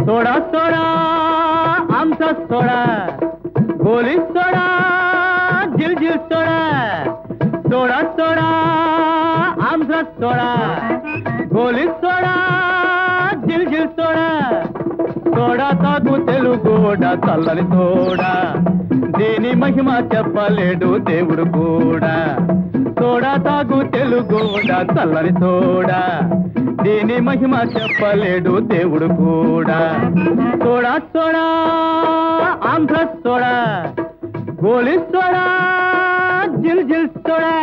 Soda soda అంశ soda గోలి soda జిల్ జిల్ సోడా సోడా సోడా అంశ సోడా గోలి సోడా జిల్ జిల్ సోడా సోడా తాగు తెలుగోడ చల్లని సోడా దీని మహిమ చెప్పలేడు దేవుడు కూడా సోడా తాగు తెలుగోడ చల్లని సోడా దీని మహిమ చెప్పలేడు దేవుడు కూడా సోడా సోడా ఆంధ్ర సోడా గోలి సోడా జిల్ జిల్ సోడా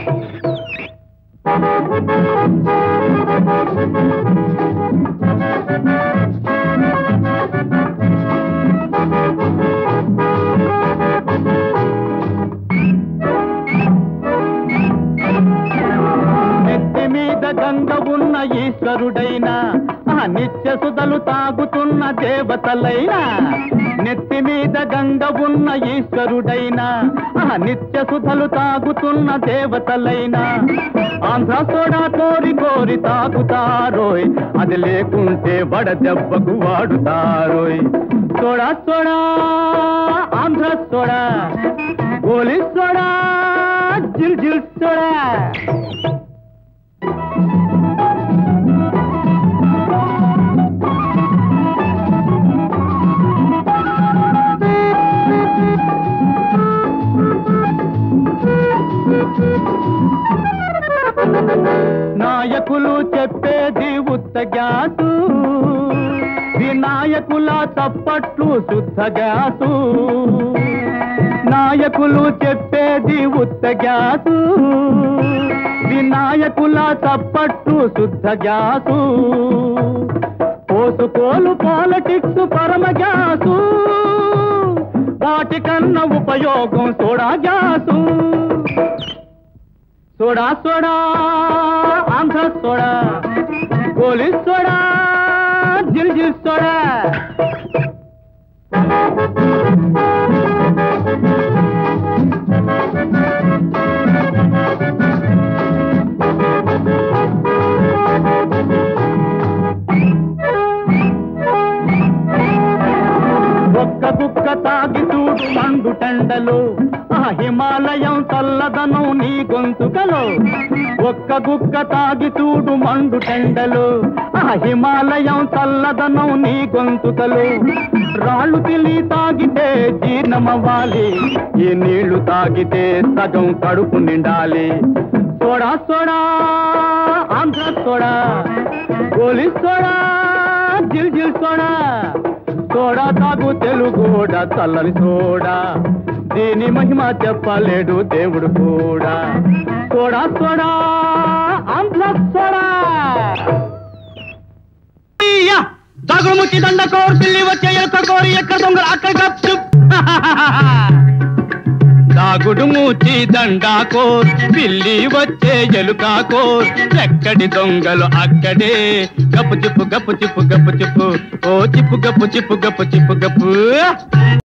నెత్తి మీద గంగ ఉన్న ఈశ్వరుడైన ఆ నిత్య సుధలు తాగుతున్న దేవతలైన నెత్తి మీద గంగ ఉన్న ఈశ్వరుడైన ఆ నిత్య సుధలు తాగుతున్న దేవతలైన ఆంధ్ర సోడా కోరి కోరి తాగుతారోయ్ అది లేకుంటే వడ దెబ్బకు వాడుతారోయ్ సోడా సోడా ఆంధ్ర సోడా గోలి సోడా జిల్ జిల్ సోడా నాయకులు చెప్పేది ఉత్త గ్యాసు వినాయకుల తప్పట్లు శుద్ధ గ్యాసు నాయకులు చెప్పేది ఉత్త గ్యాసు వినాయకుల తప్పట్లు శుద్ధ గ్యాసు పోసుకోలు పాలిటిక్స్ పరమ గ్యాసు వాటికన్నా ఉపయోగం soda gas soda soda Andhra soda గోలి సోడా జిల్ జిల్ సోడా ఒక్క కుక్క తాగి చూడు మండు టెండలు ఆ హిమాలయం చల్లదనం నీ గొంతుకలో ఒక్క గుక్క తాగి చూడు మండు టెండలు ఆ హిమాలయం చల్లదనం నీ గొంతుకలు రాళ్ళు తిని తాగితే జీర్ణమవ్వాలి ఈ నీళ్లు తాగితే సగం కడుపు నిండాలి సోడా సోడా ఆంధ్ర సోడా గోలి సోడా జిల్ జిల్ సోడా సోడా తాగు తెలుగోడ చల్లని సోడా దీని మహిమ చెప్పలేడు దేవుడు కూడా సోడా సోడా ఆంధ్ర సోడా అయ్యా! దగుముచ్చి దండ కోర్ పిల్లి వచ్చే ఎక్క కోరి ఎక్క దొంగలు అక్కడ గప్చు దాగుడు మూచి దండా కోర్ పిల్లి వచ్చే ఎలుక కోర్ ఎక్కడి దొంగలు అక్కడే గప్పు చిప్పు గప్పు చిప్పు గప్పు చిప్పు ఓ చిప్పు గప్పు చిప్పు గప్పు చిప్పు గప్పు